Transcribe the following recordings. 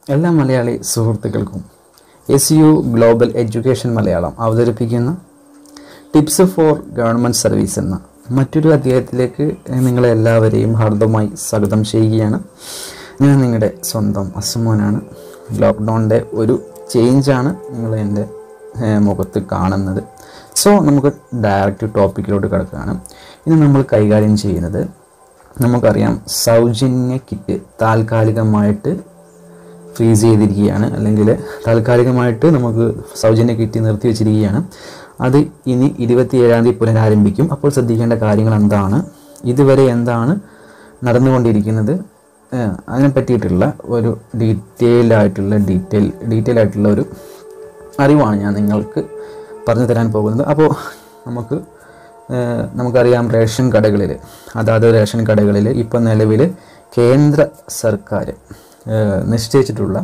എല്ലാ മലയാളി സുഹൃത്തുക്കൾക്കും S U global education Malayalam അവതരിപ്പിക്കുന്ന ടിപ്സ് ഫോർ ഗവൺമെൻറ് സർവീസ് എന്ന മറ്റൊരു അധ്യായത്തിലേക്ക് നിങ്ങളെ എല്ലാവരെയും ഹാർദമായി സ്വാഗതം ചെയ്യുകയാണ് ഞാൻ നിങ്ങളുടെ സ്വന്തം അസുമോനാണ് ലോക്ക്ഡൗണിൻ്റെ ഒരു ചേഞ്ചാണ് നിങ്ങൾ എൻ്റെ ഏഹ്, മുഖത്ത് കാണുന്നത് സോ നമുക്ക് ഡയറക്റ്റ് ടോപ്പിക്കിലോട്ട് കിടക്കുകയാണ് ഇന്ന് നമ്മൾ കൈകാര്യം ചെയ്യുന്നത് നമുക്കറിയാം സൗജന്യ കിറ്റ് താൽക്കാലികമായിട്ട് ഫ്രീസ് ചെയ്തിരിക്കുകയാണ് അല്ലെങ്കിൽ താൽക്കാലികമായിട്ട് നമുക്ക് സൗജന്യ കിറ്റ് നിർത്തി വെച്ചിരിക്കുകയാണ് അത് ഇനി ഇരുപത്തിയേഴാം തീയതി പുനരാരംഭിക്കും അപ്പോൾ ശ്രദ്ധിക്കേണ്ട കാര്യങ്ങൾ എന്താണ് ഇതുവരെ എന്താണ് നടന്നുകൊണ്ടിരിക്കുന്നത് ഏഹ് അതിനെ പറ്റിയിട്ടുള്ള ഒരു ഡീറ്റെയിൽഡ് ആയിട്ടുള്ള ഡീറ്റെയിൽ ഡീറ്റെയിൽ ആയിട്ടുള്ള ഒരു അറിവാണ് ഞാൻ നിങ്ങൾക്ക് പറഞ്ഞു തരാൻ പോകുന്നത് അപ്പോൾ നമുക്ക് ഏഹ് നമുക്കറിയാം റേഷൻ കടകളിൽ അതാത് റേഷൻ കടകളിൽ ഇപ്പോൾ നിലവിൽ കേന്ദ്ര സർക്കാർ ഏഹ് നിശ്ചയിച്ചിട്ടുള്ള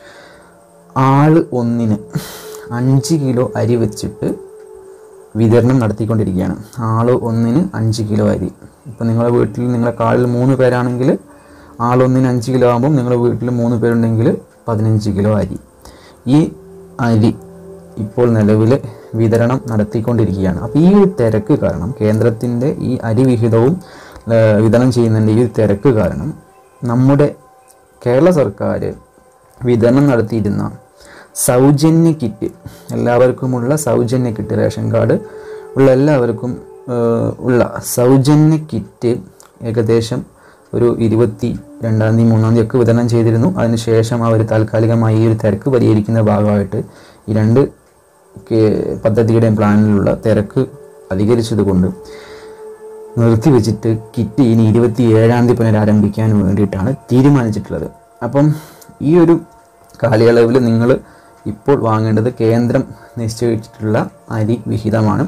ആള് ഒന്നിന് അഞ്ച് കിലോ അരി വെച്ചിട്ട് വിതരണം നടത്തിക്കൊണ്ടിരിക്കുകയാണ് ആള് ഒന്നിന് അഞ്ച് കിലോ അരി ഇപ്പം നിങ്ങളുടെ വീട്ടിൽ നിങ്ങളുടെ കാളിൽ മൂന്ന് പേരാണെങ്കിൽ ആളൊന്നിന് അഞ്ച് കിലോ ആകുമ്പം നിങ്ങളുടെ വീട്ടിൽ മൂന്ന് പേരുണ്ടെങ്കിൽ പതിനഞ്ച് കിലോ അരി ഈ അരി ഇപ്പോൾ നിലവിൽ വിതരണം നടത്തിക്കൊണ്ടിരിക്കുകയാണ് അപ്പോൾ ഈ ഒരു തിരക്ക് കാരണം കേന്ദ്രത്തിൻ്റെ ഈ അരി വിഹിതവും ഏഹ്, വിതരണം ചെയ്യുന്നതിൻ്റെ ഈ ഒരു തിരക്ക് കാരണം നമ്മുടെ കേരള സർക്കാർ വിതരണം നടത്തിയിരുന്ന സൗജന്യ കിറ്റ് എല്ലാവർക്കുമുള്ള സൗജന്യ കിറ്റ് റേഷൻ കാർഡ് ഉള്ള എല്ലാവർക്കും ഏഹ്, ഉള്ള സൗജന്യ കിറ്റ് ഏകദേശം ഒരു ഇരുപത്തി രണ്ടാം തീയതി മൂന്നാം തീയതി ഒക്കെ വിതരണം ചെയ്തിരുന്നു അതിനുശേഷം അവർ താൽക്കാലികമായി ഈ ഒരു തിരക്ക് പരിഹരിക്കുന്ന ഭാഗമായിട്ട് ഈ രണ്ട് കേ- പദ്ധതിയുടെയും പ്ലാനിലുള്ള തിരക്ക് അധികരിച്ചതുകൊണ്ട് നിർത്തിവെച്ചിട്ട് കിറ്റ് ഇനി ഇരുപത്തി ഏഴാം തീയതി പുനരാരംഭിക്കാൻ വേണ്ടിയിട്ടാണ് തീരുമാനിച്ചിട്ടുള്ളത് അപ്പം ഈ ഒരു കാലയളവിൽ നിങ്ങൾ ഇപ്പോൾ വാങ്ങേണ്ടത് കേന്ദ്രം നിശ്ചയിച്ചിട്ടുള്ള അരി വിഹിതമാണ്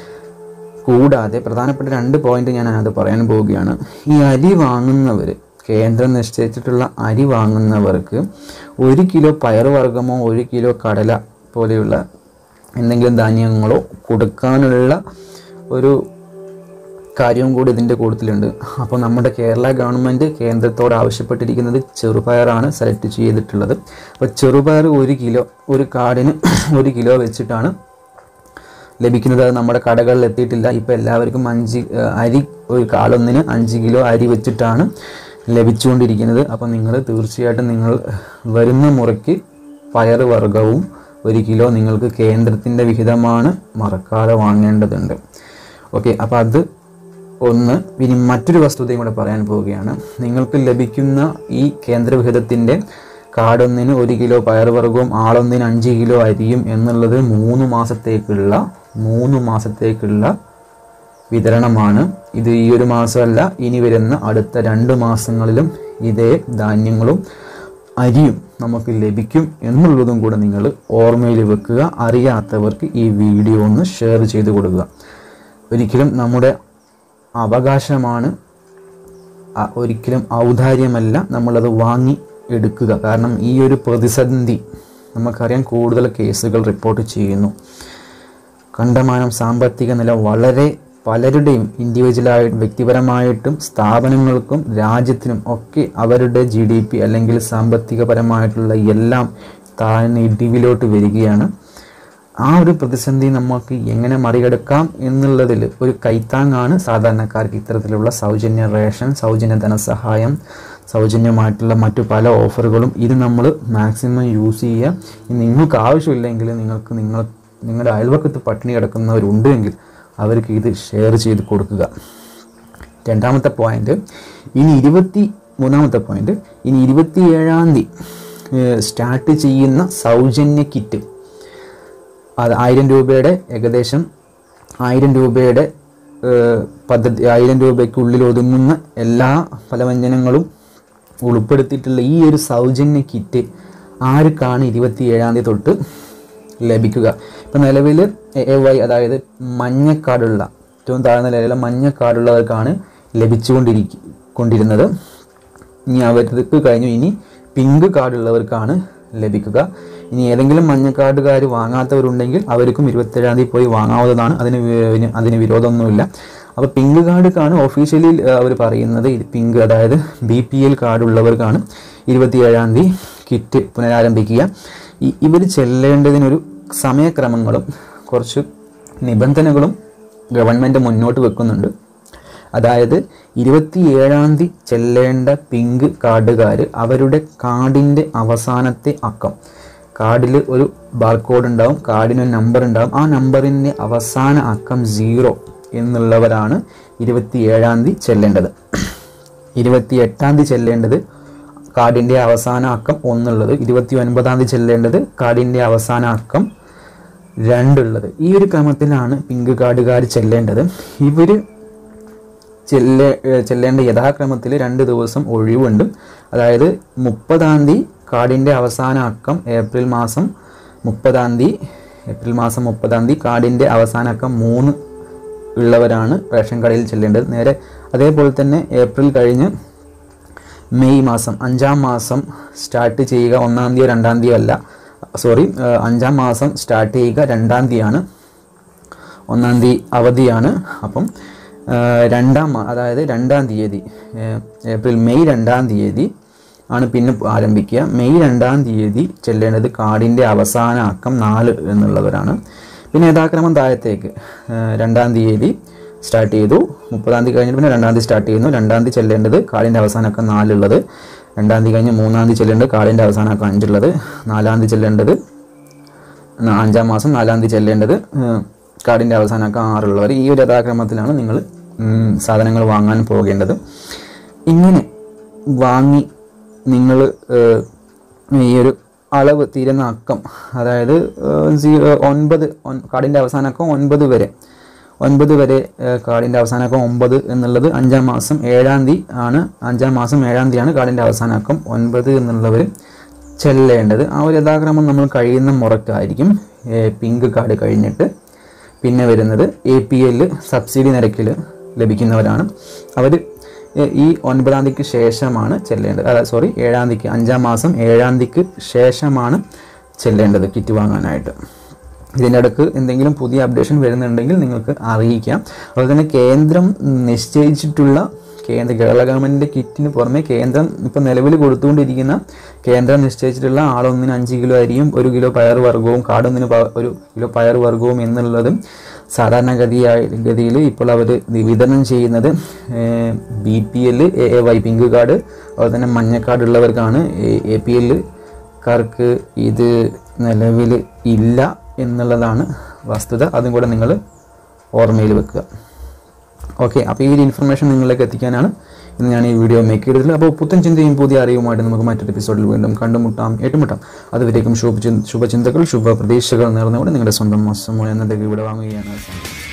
കൂടാതെ പ്രധാനപ്പെട്ട രണ്ട് പോയിന്റ് ഞാൻ അത് പറയാൻ പോവുകയാണ് ഈ അരി വാങ്ങുന്നവർ കേന്ദ്രം നിശ്ചയിച്ചിട്ടുള്ള അരി വാങ്ങുന്നവർക്ക് ഒരു കിലോ പയറുവർഗ്ഗമോ ഒരു കിലോ കടല പോലെയുള്ള എന്തെങ്കിലും ധാന്യങ്ങളോ കൊടുക്കാനുള്ള ഒരു കാര്യവും കൂടി ഇതിൻ്റെ കൂട്ടത്തിലുണ്ട് അപ്പോൾ നമ്മുടെ കേരള ഗവൺമെൻറ് കേന്ദ്രത്തോട് ആവശ്യപ്പെട്ടിരിക്കുന്നത് ചെറുപയറാണ് സെലക്ട് ചെയ്തിട്ടുള്ളത് അപ്പോൾ ചെറുപയർ ഒരു കിലോ ഒരു കാർഡിന് ഒരു കിലോ വെച്ചിട്ടാണ് ലഭിക്കുന്നത് അത് നമ്മുടെ കടകളിൽ എത്തിയിട്ടില്ല ഇപ്പോൾ എല്ലാവർക്കും അഞ്ച് ഏഹ്, അരി ഒരു കാളൊന്നിന് അഞ്ച് കിലോ അരി വെച്ചിട്ടാണ് ലഭിച്ചുകൊണ്ടിരിക്കുന്നത് അപ്പോൾ നിങ്ങൾ തീർച്ചയായിട്ടും നിങ്ങൾ വരുന്ന മുറയ്ക്ക് പയർ വർഗവും ഒരു കിലോ നിങ്ങൾക്ക് കേന്ദ്രത്തിൻ്റെ വിഹിതമാണ് മറക്കാതെ വാങ്ങേണ്ടതുണ്ട് ഓക്കെ അപ്പോൾ അത് ഒന്ന് ഇനി മറ്റൊരു വസ്തുതയും കൂടെ പറയാൻ പോവുകയാണ് നിങ്ങൾക്ക് ലഭിക്കുന്ന ഈ കേന്ദ്രവിഹിതത്തിൻ്റെ കാടൊന്നിന് ഒരു കിലോ പയറുവർഗവും ആളൊന്നിന് അഞ്ച് കിലോ അരിയും എന്നുള്ളത് മൂന്ന് മാസത്തേക്കുള്ള മൂന്ന് മാസത്തേക്കുള്ള വിതരണമാണ് ഇത് ഈ ഒരു മാസമല്ല ഇനി വരുന്ന അടുത്ത രണ്ട് മാസങ്ങളിലും ഇതേ ധാന്യങ്ങളും അരിയും നമുക്ക് ലഭിക്കും എന്നുള്ളതും കൂടെ നിങ്ങൾ ഓർമ്മയിൽ വെക്കുക അറിയാത്തവർക്ക് ഈ വീഡിയോ ഒന്ന് ഷെയർ ചെയ്ത് കൊടുക്കുക ഒരിക്കലും നമ്മുടെ അവകാശമാണ് അ- ഒരിക്കലും ഔദാര്യമല്ല നമ്മളത് വാങ്ങി എടുക്കുക കാരണം ഈ ഒരു പ്രതിസന്ധി നമുക്കറിയാം കൂടുതൽ കേസുകൾ റിപ്പോർട്ട് ചെയ്യുന്നു കണ്ടമാനം സാമ്പത്തിക നില വളരെ പലരുടെയും ഇൻഡിവിജ്വലായി വ്യക്തിപരമായിട്ടും സ്ഥാപനങ്ങൾക്കും രാജ്യത്തിനും ഒക്കെ അവരുടെ ജി ഡി പി അല്ലെങ്കിൽ സാമ്പത്തികപരമായിട്ടുള്ള എല്ലാം താഴ്ന്ന ഇടിവിലോട്ട് വരികയാണ് ആ ഒരു പ്രതിസന്ധി നമുക്ക് എങ്ങനെ മറികടക്കാം എന്നുള്ളതിൽ ഒരു കൈത്താങ്ങാണ് സാധാരണക്കാർക്ക് ഇത്തരത്തിലുള്ള സൗജന്യ റേഷൻ സൗജന്യ ധനസഹായം സൗജന്യമായിട്ടുള്ള മറ്റു പല ഓഫറുകളും ഇത് നമ്മൾ മാക്സിമം യൂസ് ചെയ്യുക ഇനി നിങ്ങൾക്ക് ആവശ്യമില്ലെങ്കിൽ നിങ്ങൾക്ക് നിങ്ങൾ നിങ്ങളുടെ അയൽവക്കത്ത് പട്ടിണി കിടക്കുന്നവരുണ്ട് എങ്കിൽ അവർക്ക് ഇത് ഷെയർ ചെയ്ത് കൊടുക്കുക രണ്ടാമത്തെ പോയിന്റ് ഇനി ഇരുപത്തി മൂന്നാമത്തെ പോയിന്റ് ഇനി ഇരുപത്തി ഏഴാം തീയതി സ്റ്റാർട്ട് ചെയ്യുന്ന സൗജന്യ കിറ്റ് അത് ആയിരം രൂപയുടെ ഏകദേശം ആയിരം രൂപയുടെ ഏഹ്, പദ്ധതി ആയിരം രൂപയ്ക്കുള്ളിൽ ഒതുങ്ങുന്ന എല്ലാ ഫലവ്യഞ്ജനങ്ങളും ഉൾപ്പെടുത്തിയിട്ടുള്ള ഈ ഒരു സൗജന്യ കിറ്റ് ആർക്കാണ് ഇരുപത്തി ഏഴാം തീയതി തൊട്ട് ലഭിക്കുക ഇപ്പം നിലവിൽ എ വൈ അതായത് മഞ്ഞക്കാടുള്ള ഏറ്റവും താഴ്ന്ന നിലയിലെ മഞ്ഞക്കാടുള്ളവർക്കാണ് ലഭിച്ചുകൊണ്ടിരിക്ക കൊണ്ടിരുന്നത് ഇനി അവർക്ക് കഴിഞ്ഞു ഇനി പിങ്ക് കാർഡുള്ളവർക്കാണ് ലഭിക്കുക ഇനി ഏതെങ്കിലും മഞ്ഞ കാർഡുകാർ വാങ്ങാത്തവരുണ്ടെങ്കിൽ അവർക്കും ഇരുപത്തേഴാം തീയതി പോയി വാങ്ങാവുന്നതാണ് അതിന് വി- അതിന് വിരോധമൊന്നുമില്ല അപ്പോൾ പിങ്ക് കാർഡൊക്കെയാണ് ഒഫീഷ്യലി അവർ പറയുന്നത് ഇത് പിങ്ക് അതായത് ബി പി എൽ കാർഡ് ഉള്ളവർക്കാണ് ഇരുപത്തിയേഴാം തീയതി കിറ്റ് പുനരാരംഭിക്കുക ഈ ഇവർ ചെല്ലേണ്ടതിനൊരു സമയക്രമങ്ങളും കുറച്ച് നിബന്ധനകളും ഗവൺമെൻറ് മുന്നോട്ട് വെക്കുന്നുണ്ട് അതായത് ഇരുപത്തിയേഴാം തീയതി ചെല്ലേണ്ട പിങ്ക് കാർഡുകാർ അവരുടെ കാർഡിൻ്റെ അവസാനത്തെ അക്കം കാർഡിൽ ഒരു ബാർകോഡ് ഉണ്ടാവും കാർഡിന് ഒരു നമ്പർ ഉണ്ടാവും ആ നമ്പറിൻ്റെ അവസാന അക്കം സീറോ എന്നുള്ളവരാണ് ഇരുപത്തിയേഴാം തീയതി ചെല്ലേണ്ടത് ഇരുപത്തി എട്ടാം തീയതി ചെല്ലേണ്ടത് കാർഡിൻ്റെ അവസാന അക്കം ഒന്നുള്ളത് ഇരുപത്തി ഒൻപതാം തീയതി ചെല്ലേണ്ടത് കാർഡിൻ്റെ അവസാന അക്കം രണ്ടുള്ളത് ഈ ഒരു ക്രമത്തിലാണ് പിങ്ക് കാർഡുകാർ ചെല്ലേണ്ടത് ഇവർ ചെല്ലേ ഏഹ് ചെല്ലേണ്ട യഥാക്രമത്തിൽ രണ്ട് ദിവസം ഒഴിവുണ്ട് അതായത് മുപ്പതാം തീയതി കാർഡിൻ്റെ അവസാന അക്കം ഏപ്രിൽ മാസം മുപ്പതാം തീയതി ഏപ്രിൽ മാസം മുപ്പതാം തീയതി കാർഡിൻ്റെ അവസാന അക്കം മൂന്ന് ഉള്ളവരാണ് റേഷൻ കടയിൽ ചെല്ലേണ്ടത് നേരെ അതേപോലെ തന്നെ ഏപ്രിൽ കഴിഞ്ഞ് മെയ് മാസം അഞ്ചാം മാസം സ്റ്റാർട്ട് ചെയ്യുക ഒന്നാം തീയതി രണ്ടാം തീയതി അല്ല സോറി അഞ്ചാം മാസം സ്റ്റാർട്ട് ചെയ്യുക രണ്ടാം തീയതിയാണ് ഒന്നാം തീയതി അവധിയാണ് അപ്പം ആ, രണ്ടാം മാ- അതായത് രണ്ടാം തീയതി ഏ, ഏപ്രിൽ മെയ് രണ്ടാം തീയതി ആണ് പിന്നെ ആരംഭിക്കുക മെയ് രണ്ടാം തീയതി ചെല്ലേണ്ടത് കാർഡിൻ്റെ അവസാന അക്കം നാല് എന്നുള്ളവരാണ് പിന്നെ യഥാക്രമം താഴത്തേക്ക് ആ, രണ്ടാം തീയതി സ്റ്റാർട്ട് ചെയ്തു മുപ്പതാം തീയതി കഴിഞ്ഞിട്ട് പിന്നെ രണ്ടാം തീയതി സ്റ്റാർട്ട് ചെയ്യുന്നു രണ്ടാം തീയതി ചെല്ലേണ്ടത് കാർഡിൻ്റെ അവസാന അക്കം നാലുള്ളത് രണ്ടാം തീയതി കഴിഞ്ഞ് മൂന്നാം തീയതി ചെല്ലേണ്ടത് കാർഡിൻ്റെ അവസാന അക്കം അഞ്ചുള്ളത് നാലാം തീയതി ചെല്ലേണ്ടത് ന- അഞ്ചാം മാസം നാലാം തീയതി ചെല്ലേണ്ടത് ഏഹ്, കാർഡിൻ്റെ അവസാനമൊക്കെ ആറുള്ളവർ ഈ ഒരു യഥാക്രമത്തിലാണ് നിങ്ങൾ ഉം, സാധനങ്ങൾ വാങ്ങാൻ പോകേണ്ടത് ഇങ്ങനെ വാങ്ങി നിങ്ങൾ ഈ ഒരു അളവ് തീരുന്ന അക്കം അതായത് ഏഹ്, സീ- ഏഹ്, ഒൻപത് ഒൻ- കാർഡിൻ്റെ അവസാനക്കം ഒൻപത് വരെ ഒൻപത് വരെ ഏഹ്, കാർഡിൻ്റെ അവസാനക്കം ഒമ്പത് എന്നുള്ളത് അഞ്ചാം മാസം ഏഴാം തീയതി ആണ് അഞ്ചാം മാസം ഏഴാം തീയതിയാണ് കാർഡിൻ്റെ അവസാനക്കം ഒൻപത് എന്നുള്ളവർ ചെല്ലേണ്ടത് ആ ഒരു യഥാക്രമം നമ്മൾ കഴിയുന്ന മുറക്കായിരിക്കും ഏഹ്, പിങ്ക് കാർഡ് കഴിഞ്ഞിട്ട് പിന്നെ വരുന്നത് എ പി എല്ല് സബ്സിഡി നിരക്കിൽ ലഭിക്കുന്നവരാണ് അവർ ഈ ഒൻപതാം തീയതിക്ക് ശേഷമാണ് ചെല്ലേണ്ടത് അതായത് സോറി ഏഴാം തീയതിക്ക് അഞ്ചാം മാസം ഏഴാം തീയതിക്ക് ശേഷമാണ് ചെല്ലേണ്ടത് കിറ്റ് വാങ്ങാനായിട്ട് ഇതിൻ്റെ ഇടക്ക് എന്തെങ്കിലും പുതിയ അപ്ഡേഷൻ വരുന്നുണ്ടെങ്കിൽ നിങ്ങൾക്ക് അറിയിക്കാം അതുപോലെ തന്നെ കേന്ദ്രം നിശ്ചയിച്ചിട്ടുള്ള കേന്ദ്ര കേരള ഗവൺമെൻറ്റിൻ്റെ കിറ്റിന് പുറമെ കേന്ദ്രം ഇപ്പോൾ നിലവിൽ കൊടുത്തുകൊണ്ടിരിക്കുന്ന കേന്ദ്രം നിശ്ചയിച്ചിട്ടുള്ള ആളൊന്നിന് അഞ്ച് കിലോ അരിയും ഒരു കിലോ പയർ വർഗവും കാടൊന്നിന് പ- ഒരു കിലോ പയർ വർഗവും എന്നുള്ളതും സാധാരണഗതിയായ ഗതിയിൽ ഇപ്പോൾ അവർ വിതരണം ചെയ്യുന്നത് B P L A A Y pink card അതുപോലെ തന്നെ മഞ്ഞ കാർഡ് ഉള്ളവർക്കാണ് എ പി എൽ കാർക്ക് ഇത് നിലവിൽ ഇല്ല എന്നുള്ളതാണ് വസ്തുത അതും കൂടെ നിങ്ങൾ ഓർമ്മയിൽ വെക്കുക ഓക്കെ അപ്പോൾ ഈ ഒരു ഇൻഫർമേഷൻ നിങ്ങളിലേക്ക് എത്തിക്കാനാണ് ഇന്ന് ഞാൻ ഈ വീഡിയോ മേക്ക് ചെയ്തിട്ടുള്ളത് അപ്പോൾ പുത്തൻ ചിന്തയും പുതിയ അറിവുമായിട്ട് നമുക്ക് മറ്റൊരു എപ്പിസോഡിൽ വീണ്ടും കണ്ടുമുട്ടാം ഏറ്റുമുട്ടാം അതുവരേക്കും ശുഭചി ശുഭചിന്തകൾ ശുഭ പ്രതീക്ഷകൾ നേർന്നുകൊണ്ട് നിങ്ങളുടെ സ്വന്തം മാസം എന്നതൊക്കെ ഇവിടെ വാങ്ങുകയാണ് അവസാനം